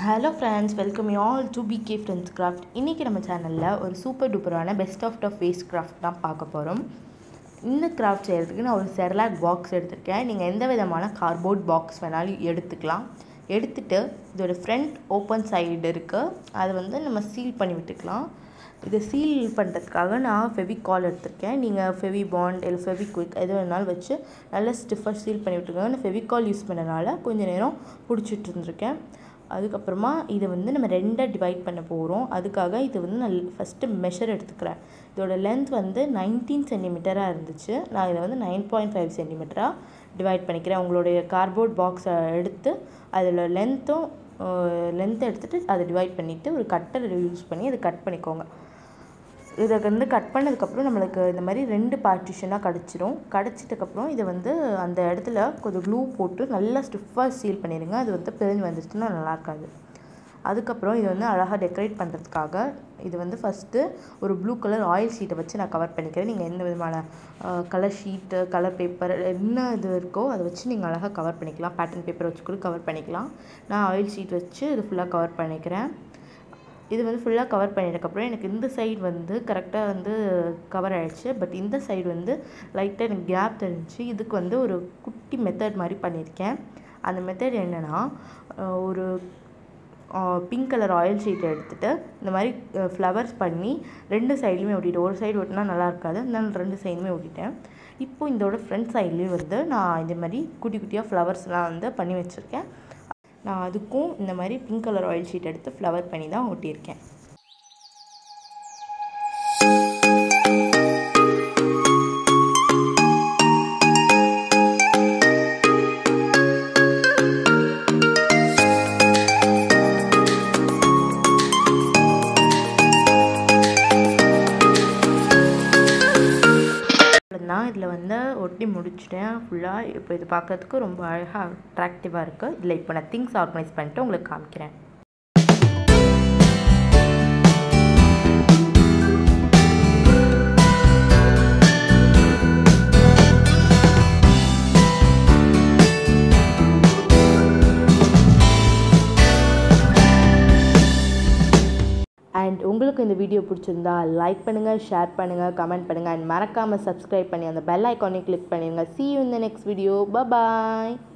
hello friends welcome you all to P K friends craft இன்றைக்கி நம்ம சேனலில் ஒரு சூப்பர் டூப்பரான best of the face craft தான் பார்க்க போகிறோம் இந்த கிராஃப்ட் செய்கிறதுக்கு நான் ஒரு செர்லாக் பாக்ஸ் எடுத்திருக்கேன் நீங்கள் எந்த விதமான கார்போர்ட் பாக்ஸ் வேணாலும் எடுத்துக்கலாம் எடுத்துட்டு இதோட ஃப்ரண்ட் ஓப்பன் சைடு இருக்குது அதை வந்து நம்ம சீல் பண்ணி விட்டுக்கலாம் இதை சீல் பண்ணுறதுக்காக நான் ஃபெவிகால் எடுத்திருக்கேன் நீங்கள் ஃபெவி பாண்ட் இல்லை ஃபெவிக்விக் எது வேணாலும் வச்சு நல்லா ஸ்டிஃபாக சீல் பண்ணி விட்டுருக்காங்க நான் ஃபெவிகால் யூஸ் பண்ணனால கொஞ்சம் நேரம் பிடிச்சிட்டு இருந்திருக்கேன் அதுக்கப்புறமா இதை வந்து நம்ம ரெண்டாக டிவைட் பண்ண போகிறோம் அதுக்காக இது வந்து நான் ஃபஸ்ட்டு மெஷர் எடுத்துக்கிறேன் இதோட லென்த் வந்து நைன்டீன் சென்டிமீட்டராக இருந்துச்சு நான் இதை வந்து நைன் பாயிண்ட் ஃபைவ் சென்டிமீட்டராக டிவைட் பண்ணிக்கிறேன் உங்களுடைய கார்ட்போர்ட் பாக்ஸை எடுத்து அதில் லென்த்தும் லென்த்தை எடுத்துகிட்டு அதை டிவைட் பண்ணிவிட்டு ஒரு கட்டர் யூஸ் பண்ணி அதை கட் பண்ணிக்கோங்க இதை வந்து கட் பண்ணதுக்கப்புறம் நம்மளுக்கு இந்த மாதிரி ரெண்டு பார்ட்டிஷனாக கிடச்சிரும் கிடச்சிட்டக்கப்புறம் இதை வந்து அந்த இடத்துல கொஞ்சம் க்ளூ போட்டு நல்லா ஸ்டிஃபாக சீல் பண்ணிடுங்க அது வந்து பிரிஞ்சு வந்துருச்சுன்னா நல்லா இருக்காது அதுக்கப்புறம் இதை வந்து அழகாக டெக்கரேட் பண்ணுறதுக்காக இது வந்து ஃபஸ்ட்டு ஒரு ப்ளூ கலர் ஆயில் ஷீட்டை வச்சு நான் கவர் பண்ணிக்கிறேன் நீங்கள் எந்த விதமான கலர் ஷீட்டு கலர் பேப்பர் என்ன இது இருக்கோ அதை வச்சு நீங்கள் அழகாக கவர் பண்ணிக்கலாம் பேட்டர்ன் பேப்பர் வச்சு கூட கவர் பண்ணிக்கலாம் நான் ஆயில் ஷீட் வச்சு இது ஃபுல்லாக கவர் பண்ணிக்கிறேன் இது வந்து ஃபுல்லாக கவர் பண்ணிட்டதுக்கப்புறம் எனக்கு இந்த சைடு வந்து கரெக்டாக வந்து கவர் ஆகிடுச்சு பட் இந்த சைடு வந்து லைட்டாக எனக்கு கேப் தெரிஞ்சு இதுக்கு வந்து ஒரு குட்டி மெத்தட் மாதிரி பண்ணியிருக்கேன் அந்த மெத்தட் என்னென்னா ஒரு பிங்க் கலர் ஆயில் ஷீட்டை எடுத்துகிட்டு இந்த மாதிரி ஃப்ளவர்ஸ் பண்ணி ரெண்டு சைட்லையுமே ஒட்டிட்டு ஒரு சைடு ஒட்டினா நல்லா இருக்காது அதனால ரெண்டு சைடுமே ஒட்டிட்டேன் இப்போ இதோட ஃப்ரண்ட் சைட்லேயும் வந்து நான் இந்த மாதிரி குட்டி குட்டியாக ஃப்ளவர்ஸ்லாம் வந்து பண்ணி வச்சுருக்கேன் நான் அதுக்கும் இந்த மாதிரி பிங்க் கலர் ஆயில் ஷீட் எடுத்து ஃப்ளவர் பண்ணி தான் ஒட்டியிருக்கேன் தான் இதில் வந்து ஒட்டி முடிச்சிட்டேன் ஃபுல்லாக இப்போ இது பார்க்கறதுக்கு ரொம்ப அழகாக அட்ராக்டிவாக இருக்குது இதில் இப்போ நான் திங்ஸ் ஆர்கனைஸ் பண்ணிட்டு உங்களுக்கு காமிக்கிறேன் அண்ட் உங்களுக்கு இந்த வீடியோ பிடிச்சிருந்தா லைக் பண்ணுங்கள் ஷேர் பண்ணுங்கள் கமெண்ட் பண்ணுங்கள் அண்ட் மறக்காமல் சப்ஸ்கிரைப் பண்ணி அந்த பெல் ஐக்கானை கிளிக் பண்ணிடுங்க சி யூ இந்த நெக்ஸ்ட் வீடியோ பாய்